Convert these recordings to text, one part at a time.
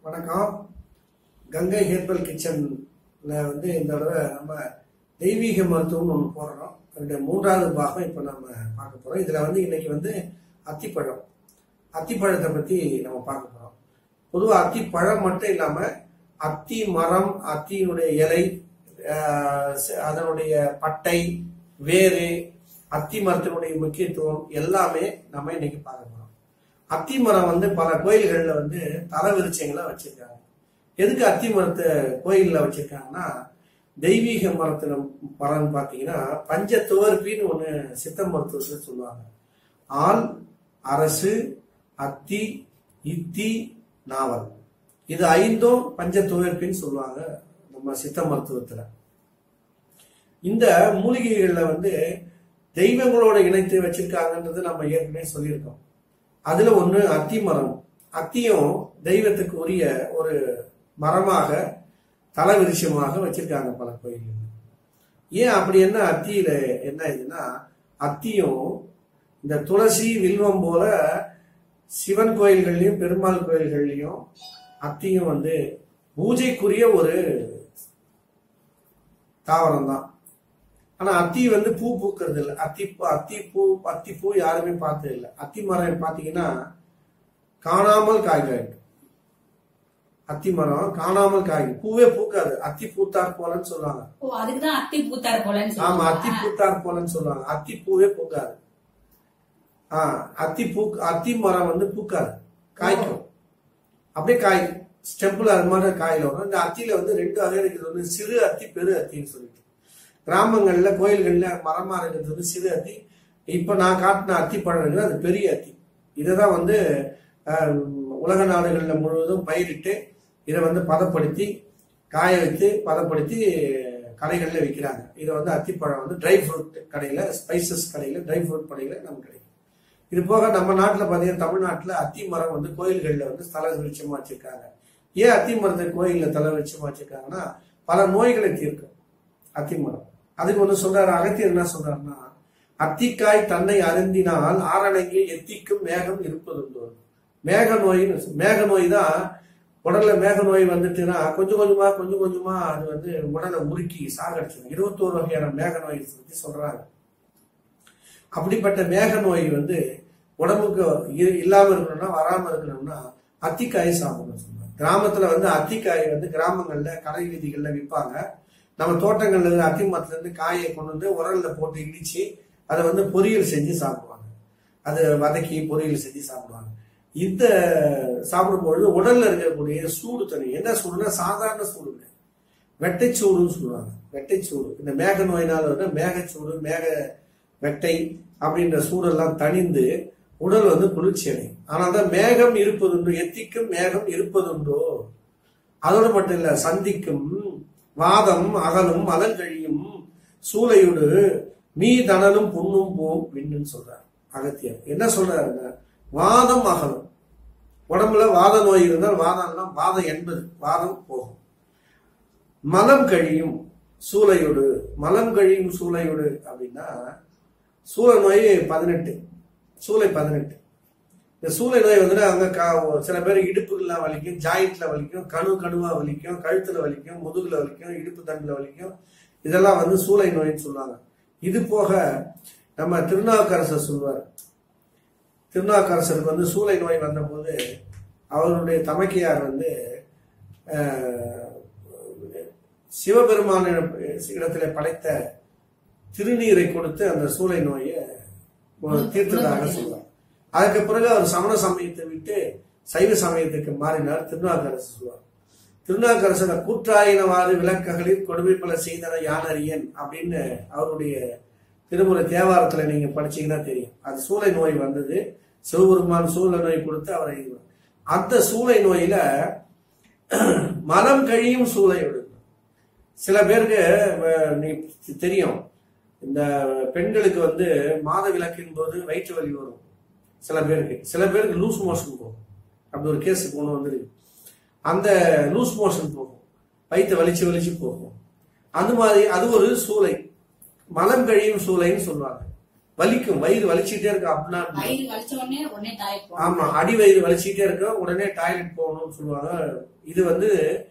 வணக்கம் கங்கை ஹெர்பல் கிச்சன்ல வந்து இந்த தடவை நம்ம தெய்வீக மருத்துவம்னு ஒன்று போடுறோம் அதனுடைய மூன்றாவது பாகம் இப்போ நம்ம பார்க்க போறோம் இதுல வந்து இன்னைக்கு வந்து அத்திப்பழம் அத்திப்பழத்தை பத்தி நம்ம பார்க்க போறோம் பொதுவாக அத்திப்பழம் மட்டும் இல்லாம அத்தி மரம் அத்தியினுடைய இலை ஆஹ், அதனுடைய பட்டை வேறு அத்தி மரத்தினுடைய முக்கியத்துவம் எல்லாமே நம்ம இன்னைக்கு பார்க்க போறோம் அத்தி மரம் வந்து பல கோயில்கள்ல வந்து தல விருட்சங்களை வச்சிருக்காங்க எதுக்கு அத்தி மரத்தை கோயில்ல வச்சிருக்காங்கன்னா தெய்வீக மரத்துல மரம் பார்த்தீங்கன்னா பஞ்ச துவர்ப்பின்னு ஒண்ணு சித்த மருத்துவத்தில் சொல்லுவாங்க ஆள் அரசு அத்தி இத்தி நாவல் இது ஐந்தும் பஞ்ச துவர்ப்பின்னு சொல்லுவாங்க நம்ம சித்த மருத்துவத்துல இந்த மூலிகைகள்ல வந்து தெய்வங்களோட இணைத்து வச்சிருக்காங்கன்றது நம்ம ஏற்கனவே சொல்லியிருக்கோம் அதுல ஒண்ணு அத்தி மரம் அத்தியும் தெய்வத்துக்கு உரிய ஒரு மரமாக தலவிருஷமாக வச்சிருக்காங்க பல கோயில்கள் ஏன் அப்படி என்ன அத்தியில என்ன இதுன்னா அத்தியும் இந்த துளசி வில்வம் போல சிவன் கோயில்கள்லயும் பெருமாள் கோயில்கள்லயும் அத்தியும் வந்து பூஜைக்குரிய ஒரு தாவரம் தான் ஆனா அத்தி வந்து பூ பூக்கிறது இல்லை அத்தி அத்தி பூ அத்தி பூ யாருமே பார்த்தது இல்லை அத்தி மரம் பார்த்தீங்கன்னா காணாமல் காய்காய்க்கும் அத்தி மரம் காணாமல் காய்க்கும் பூவே பூக்காது அத்தி பூத்தார் போலன்னு சொல்லுவாங்க ஓ அதுக்குதான் அத்தி பூத்தார் போலன்னு ஆமா அத்தி சொல்லுவாங்க பூத்தார் போலன்னு சொல்லுவாங்க அத்தி பூவே பூக்காது ஆ அத்தி பூ அத்தி மரம் வந்து பூக்காது காய்க்கும் அப்படியே காய் ஸ்டெம்பிள் அது மாதிரி காயில வரும் இந்த அத்தியில வந்து ரெண்டு வகை இருக்குது ஒன்று சிறு அத்தி பெரு அத்தின்னு சொல்லிட்டு கிராமங்கள்ல கோயில்கள்ல மரமா இருக்கிறது வந்து சிறு அத்தி இப்ப நான் காட்டின அத்தி பழம் இருக்குது அது பெரிய அத்தி இதை தான் வந்து ஆஹ், உலக நாடுகள்ல முழுவதும் பயிரிட்டு இதை வந்து பதப்படுத்தி காய வைத்து பதப்படுத்தி கடைகள்ல விற்கிறாங்க இதை வந்து அத்திப்பழம் வந்து ட்ரை ஃப்ரூட் கடையில ஸ்பைசஸ் கடையில ட்ரை ஃப்ரூட் கடையில நமக்கு கிடைக்கும் இது போக நம்ம நாட்டுல பாத்தீங்கன்னா தமிழ்நாட்டுல அத்தி மரம் வந்து கோயில்கள்ல வந்து ஸ்தல விருட்சமா வச்சிருக்காங்க ஏன் அத்தி மரத்தை கோயில்ல தல விருட்சமா வச்சிருக்காங்கன்னா பல நோய்களை தீர்க்கும் அத்தி மரம் அதுக்கு ஒண்ணு சொல்றாரு அகத்தியர் என்ன சொல்றாருன்னா அத்திக்காய் தன்னை அருந்தினால் ஆரணங்கி எத்திக்கும் மேகம் இருப்பதுண்டோ மேக நோயின்னு சொல்~ மேக நோய் தான் உடல்ல மேக நோய் வந்துட்டுன்னா கொஞ்சம் கொஞ்சமா கொஞ்சம் கொஞ்சமா அது வந்து உடலை உருக்கி சாகடிச்சிடும் இருபத்தோரு வகையான மேக நோய் பத்தி சொல்றாங்க அப்படிப்பட்ட மேக நோய் வந்து உடம்புக்கு இ- இல்லாம இருக்கணும்னா வராம இருக்கணும்னா அத்திக்காய் சாப்பிடணும் சொல்லுவாங்க கிராமத்துல வந்து அத்திக்காய் வந்து கிராமங்கள்ல கடை வீதிகள்ல விற்பாங்க நம்ம தோட்டங்கள்ல இருந்து அத்தி மரத்துல இருந்து காயை கொண்டு வந்து உரல்ல போட்டு இடிச்சு அதை வந்து பொரியல் செஞ்சு சாப்பிடுவாங்க அது வதக்கி பொரியல் செஞ்சு சாப்பிடுவாங்க இந்த சாப்பிடும் பொழுது உடல்ல இருக்கக்கூடிய சூடு தனி என்ன சூடுனா சாதாரண சூடு இல்லை வெட்டைச்சூடுன்னு சொல்லுவாங்க வெட்டைச்சூடு இந்த மேக நோயினால வந்து மேகச்சூடு மேக வெட்டை அப்படின்ற சூடெல்லாம் தணிந்து உடல் வந்து குளிர்ச்சி அடையும் ஆனால் தான் மேகம் இருப்பதுண்டோ எத்திக்கும் மேகம் இருப்பதுண்டோ அதோடு மட்டும் இல்ல சந்திக்கும் வாதம் அகலும் அலங்கழியும் சூளையுடு மீ தணலும் புண்ணும் போம் விண்ணுன்னு சொல்றார் அகத்தியர் என்ன சொல்றாருங்க வாதம் அகலும் உடம்புல வாத நோய் இருந்தால் வாதம்லாம் வாதம் என்பது வாதம் போகும் மலம் கழியும் சூளையோடு மலம் கழியும் சூளையோடு அப்படின்னா சூளை நோய் பதினெட்டு சூளை பதினெட்டு இந்த சூளை நோய் வந்து அங்க கா- சில பேர் இடுப்புகள்லாம் வலிக்கும் ஜாயிண்ட்ல வலிக்கும் கணு கணுவா வலிக்கும் கழுத்துல வலிக்கும் முதுகுல வலிக்கும் இடுப்பு தண்டுல வலிக்கும் இதெல்லாம் வந்து சூளை நோயின்னு சொல்லுவாங்க இது போக நம்ம திருநாவுக்கரசர் சொல்வார் திருநாவுக்கரசருக்கு வந்து சூளை நோய் வந்தபோது அவருடைய தமக்கையார் வந்து ஆஹ், சிவபெருமான இடத்துல படைத்த திருநீரை கொடுத்து அந்த சூளை நோயை தீர்த்ததாக சொல்றார் அதுக்கு பிறகு அவர் சமண சமயத்தை விட்டு சைவ சமயத்துக்கு மாறினார் திருநாவுக்கரசர் சொல்லுவார் திருநாவுக்கரசர் கூற்றாயினவாறு விளக்கங்களில் கொடுமை பல செய்தன யானறியன் அப்படின்னு அவருடைய திருமுறை தேவாரத்துல நீங்க படிச்சீங்கன்னா தெரியும் அது சூளை நோய் வந்தது சிவபெருமான் சூளை நோய் கொடுத்து அவரை இது பண்ணார். அந்த சூளை நோயில மலம் கழியும் சூளை எடுக்கும் சில பேருக்கு அஹ், நீ தெரியும் இந்த பெண்களுக்கு வந்து மாத விளக்கின் போது வயிற்று வலி வரும் சில பேருக்கு சில பேருக்கு லூஸ் மோஷன் போகும் அப்படி ஒரு கேஸ் கொண்டு வந்துருக்கு அந்த லூஸ் மோஷன் போகும் வயிற்று வலிச்சு வலிச்சு போகும் அந்த மாதிரி அது ஒரு சூளை மலம் கழியும் சூளைன்னு சொல்லுவாங்க வலிக்கும் வயிறு வலிச்சுட்டே இருக்கு அப்படின்னா வயிறு வலிச்ச உடனே உடனே டாய்லெட் போகணும் ஆமா அடி வயிறு வலிச்சுட்டே இருக்க உடனே டாய்லெட் போகணும்னு சொல்லுவாங்க இது வந்து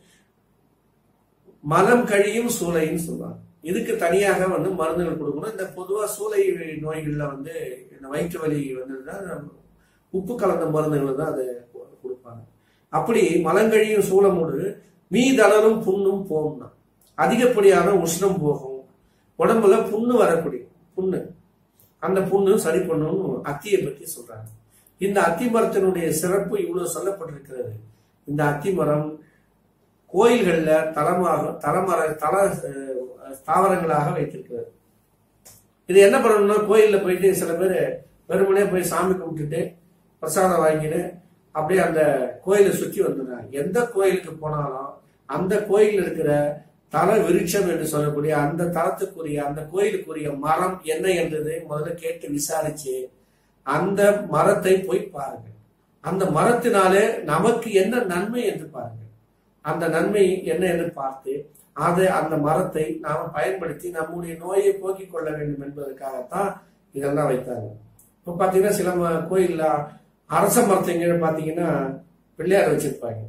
மலம் கழியும் சூளைன்னு சொல்லுவாங்க இதுக்கு தனியாக வந்து மருந்துகள் கொடுக்கணும் இந்த பொதுவா சூளை நோய்கள்ல வந்து இந்த வயிற்று வலி வந்ததுன்னா உப்பு கலந்த மருந்துகள் தான் அதை கொ- கொடுப்பாங்க அப்படி மலங்கழியும் சூளமோடு மீதளரும் புண்ணும் போகும்னா அதிகப்படியான உஷ்ணம் போகும் உடம்புல புண்ணு வரக்கூடிய புண்ணு அந்த புண்ணு சரி பண்ணணும்னு அத்தியை பத்தி சொல்றாங்க இந்த அத்தி மரத்தினுடைய சிறப்பு இவ்வளவு சொல்லப்பட்டிருக்கிறது இந்த அத்தி மரம் கோயில்கள்ல தலமாக தலமர தல அஹ், தாவரங்களாக வைத்திருக்கிறது இது என்ன பண்ணணும்னா கோயில்ல போயிட்டு சில பேர் வெறுமனே போய் சாமி கும்பிட்டுட்டு பிரசாதம் வாங்கிட்டு அப்படியே அந்த கோயிலை சுற்றி வந்துடுறாங்க எந்த கோயிலுக்கு போனாலும் அந்த கோயில் இருக்கிற தல விருட்சம் என்று சொல்லக்கூடிய அந்த தலத்துக்குரிய அந்த கோயிலுக்குரிய மரம் என்ன என்றதை முதல்ல கேட்டு விசாரிச்சு அந்த மரத்தை போய் பாருங்க அந்த மரத்தினாலே நமக்கு என்ன நன்மை என்று பாருங்க அந்த நன்மை என்ன என்று பார்த்து அதை அந்த மரத்தை நாம பயன்படுத்தி நம்முடைய நோயை போக்கிக் கொள்ள வேண்டும் என்பதற்காகத்தான் இதெல்லாம் வைத்தாங்க இப்ப பாத்தீங்கன்னா சில ம- கோயில்ல அரச மரத்திங்கீழ பாத்தீங்கன்னா பிள்ளையார் வச்சிருப்பாங்க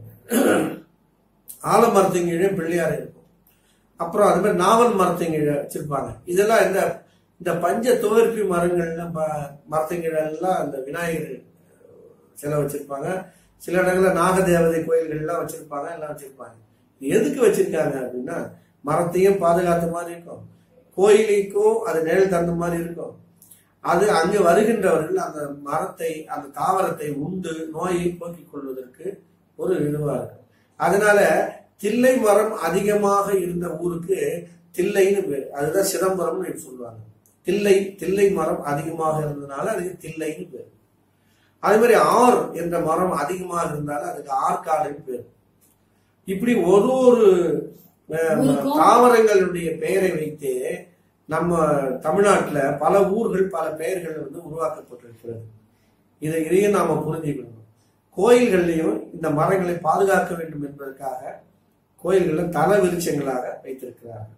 ஆலமரத்திங்கீழே பிள்ளையார் இருக்கும் அப்புறம் அது மாதிரி நாவல் மரத்திங்கீழ வச்சிருப்பாங்க இதெல்லாம் இந்த இந்த பஞ்ச துவர்ப்பி மரங்கள்ல ப- மரத்திங்கீழெல்லாம் அந்த விநாயகர் சிலை வச்சிருப்பாங்க சில இடங்கள்ல நாகதேவதை கோயில்கள்லாம் வச்சிருப்பாங்க எல்லாம் வச்சிருப்பாங்க இது எதுக்கு வச்சிருக்காங்க அப்படின்னா மரத்தையும் பாதுகாத்த மாதிரி இருக்கும் கோயிலுக்கும் அது நிழல் தந்த மாதிரி இருக்கும் அது அங்கு வருகின்றவர்கள் அந்த மரத்தை அந்த தாவரத்தை உண்டு நோயை போக்கிக் கொள்வதற்கு ஒரு இதுவா இருக்கும் அதனால தில்லை மரம் அதிகமாக இருந்த ஊருக்கு தில்லைன்னு பேர் அதுதான் சிதம்பரம்னு சொல்லுவாங்க தில்லை தில்லை மரம் அதிகமாக இருந்ததுனால அதுக்கு தில்லைன்னு பேர் அதே மாதிரி ஆர் என்ற மரம் அதிகமாக இருந்தாலும் அதுக்கு ஆற்காடுன்னு பேர் இப்படி ஒரு ஒரு அஹ், ஊருக்கும் தாவரங்களுடைய பெயரை வைத்து நம்ம தமிழ்நாட்டுல பல ஊர்கள் பல பெயர்கள் வந்து உருவாக்கப்பட்டிருக்கிறது இதை இதையும் நாம புரிஞ்சுக்கணும் கோயில்கள்லையும் இந்த மரங்களை பாதுகாக்க வேண்டும் என்பதற்காக கோயில்கள்ல தல விருட்சங்களாக வைத்திருக்கிறார்கள்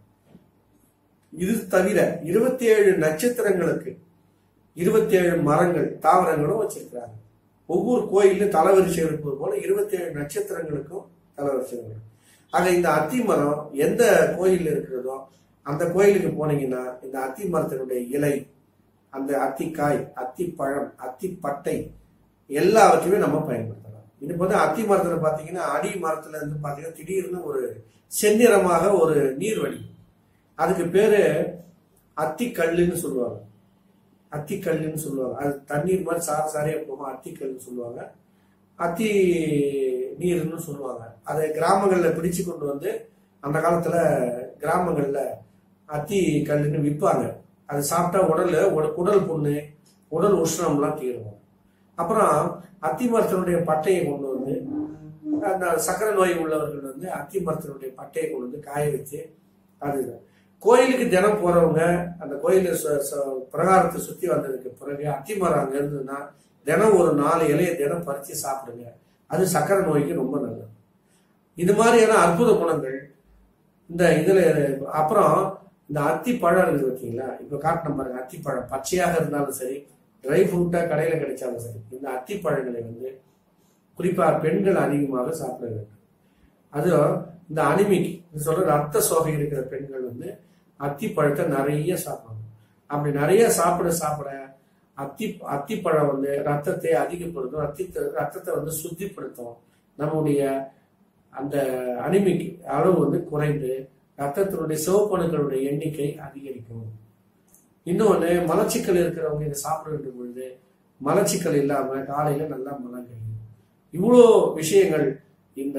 இது தவிர இருபத்தி ஏழு நட்சத்திரங்களுக்கு இருபத்தி ஏழு மரங்கள் தாவரங்களும் வச்சிருக்கிறாங்க ஒவ்வொரு கோயிலும் தலவரிசை இருப்பது போல இருபத்தி ஏழு நட்சத்திரங்களுக்கும் தலவரிசைகள் ஆக இந்த அத்தி மரம் எந்த கோயில் இருக்கிறதோ அந்த கோயிலுக்கு போனீங்கன்னா இந்த அத்தி மரத்தினுடைய இலை அந்த அத்திக்காய் அத்திப்பழம் அத்திப்பட்டை எல்லாவற்றையுமே நம்ம பயன்படுத்தலாம் இது வந்து அத்தி மரத்துல பாத்தீங்கன்னா அடி மரத்துல இருந்து பாத்தீங்கன்னா திடீர்னு ஒரு செந்நிறமாக ஒரு நீர் வடி அதுக்கு பேரு அத்திக்கல்லுன்னு சொல்லுவாங்க அத்திக்கல்லுன்னு சொல்லுவாங்க அது தண்ணீர் மாதிரி சார சாரியா போகும் அத்திக்கல்லுன்னு சொல்லுவாங்க அத்தி நீர்னு சொல்லுவாங்க அதை கிராமங்கள்ல பிடிச்சு கொண்டு வந்து அந்த காலத்துல கிராமங்கள்ல அத்தி கல்லுன்னு விற்பாங்க அது சாப்பிட்டா உடல்ல உட- குடல் புண்ணு உடல் உஷ்ணம்லாம் தீரும் அப்புறம் அத்தி மரத்தினுடைய பட்டையை கொண்டு வந்து அந்த சக்கரை நோய் உள்ளவர்கள் வந்து அத்தி மரத்தினுடைய பட்டையை கொண்டு வந்து காய வச்சு அது கோயிலுக்கு தினம் போறவங்க அந்த கோயில சு- சு- பிரகாரத்தை சுத்தி வந்ததுக்கு பிறகு அத்தி மரம் அங்க இருந்ததுன்னா தினம் ஒரு நாலு இலையை தினம் பறிச்சு சாப்பிடுங்க அது சக்கரை நோய்க்கு ரொம்ப நல்லது இது மாதிரியான அற்புத குணங்கள் இந்த இதுல அப்புறம் இந்த அத்தி பழம் இருக்குது பார்த்தீங்களா இப்ப காட்டின பாருங்க அத்திப்பழம் பச்சையாக இருந்தாலும் சரி ட்ரை ஃப்ரூட்டா கடையில கிடைச்சாலும் சரி இந்த அத்தி பழங்களை வந்து குறிப்பா பெண்கள் அதிகமாக சாப்பிட வேண்டும் அதுவும் இந்த அனிமிக் சொல்ற ரத்த சோகை இருக்கிற பெண்கள் வந்து அத்தி பழத்தை நிறைய சாப்பிடணும் அப்படி நிறைய சாப்பிட சாப்பிட அத்தி அத்திப்பழம் வந்து ரத்தத்தை அதிகப்படுத்தும் ரத்தி ரத்தத்தை வந்து சுத்திப்படுத்தும் நம்முடைய அந்த அனிமிக் அளவு வந்து குறைந்து ரத்தத்தினுடைய சிவப்பணுக்களுடைய எண்ணிக்கை அதிகரிக்கும் இன்னொன்னு மலச்சிக்கல் இருக்கிறவங்க இதை சாப்பிடுகின்ற பொழுது மலச்சிக்கல் இல்லாம காலையில நல்லா மலம் கழியும் இவ்வளோ விஷயங்கள் இந்த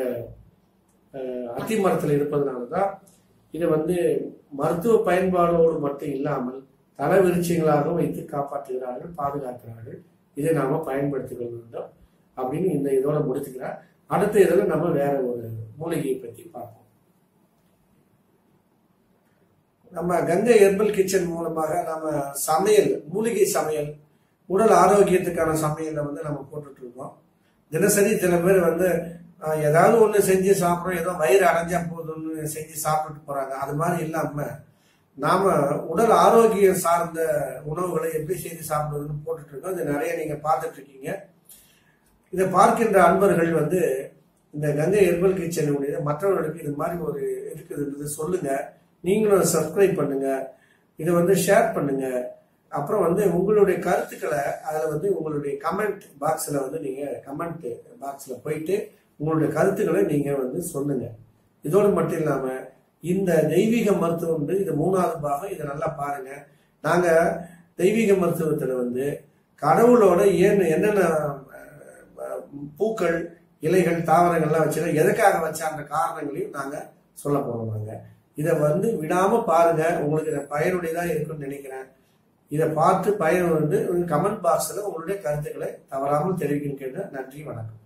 அஹ், அத்தி மரத்தில் இருப்பதனாலதான் இதை வந்து மருத்துவ பயன்பாடோடு மட்டும் இல்லாமல் தலவிருட்சிகளாக வைத்து காப்பாற்றுகிறார்கள் பாதுகாக்கிறார்கள் இதை நாம பயன்படுத்திக் கொள்ள வேண்டும் அப்படின்னு இந்த இதோட முடிச்சுக்கிறேன் அடுத்த இதில் நம்ம வேற ஒரு மூலிகையை பற்றி பார்ப்போம் நம்ம கங்கை ஹெர்பல் கிச்சன் மூலமாக நம்ம சமையல் மூலிகை சமையல் உடல் ஆரோக்கியத்துக்கான சமையலை வந்து நம்ம போட்டுட்டு இருக்கோம் தினசரி சில பேர் வந்து ஆஹ், ஏதாவது ஒண்ணு செஞ்சு சாப்பிடுறோம் ஏதோ வயிறு அடைஞ்சா போதும்னு செஞ்சு சாப்பிட்டுட்டு போறாங்க அது மாதிரி இல்லாம நாம உடல் ஆரோக்கியம் சார்ந்த உணவுகளை எப்படி செய்து சாப்பிடுவதுன்னு போட்டுட்டு இருக்கோம் இது நிறைய நீங்க பார்த்துட்டு இருக்கீங்க இதை பார்க்கின்ற அன்பர்கள் வந்து இந்த கங்கை ஹெர்பல் கிச்சனுடைய மற்றவர்களுக்கு இது மாதிரி ஒரு இருக்குதுன்றது சொல்லுங்க நீங்களும் சப்ஸ்கிரைப் பண்ணுங்க இதை வந்து ஷேர் பண்ணுங்க அப்புறம் வந்து உங்களுடைய கருத்துக்களை அதில் வந்து உங்களுடைய கமெண்ட் பாக்ஸில் வந்து நீங்கள் கமெண்ட் பாக்ஸில் போயிட்டு உங்களுடைய கருத்துக்களை நீங்கள் வந்து சொல்லுங்க இதோடு மட்டும் இல்லாமல் இந்த தெய்வீக மருத்துவம் வந்து இது மூணாவது பாகம் இதை நல்லா பாருங்க நாங்கள் தெய்வீக மருத்துவத்தில் வந்து கடவுளோட ஏன் என்னென்ன அஹ், பூக்கள் இலைகள் தாவரங்கள்லாம் வச்சு எதுக்காக வச்ச அந்த காரணங்களையும் நாங்கள் சொல்ல போறோம் நாங்கள் இதை வந்து விடாம பாருங்க உங்களுக்கு இதை பயனுடையதாக இருக்கும்னு நினைக்கிறேன் இதை பார்த்து பயன் வந்து கமெண்ட் பாக்ஸில் உங்களுடைய கருத்துக்களை தவறாமல் தெரிவிக்கிறேன் நன்றி வணக்கம்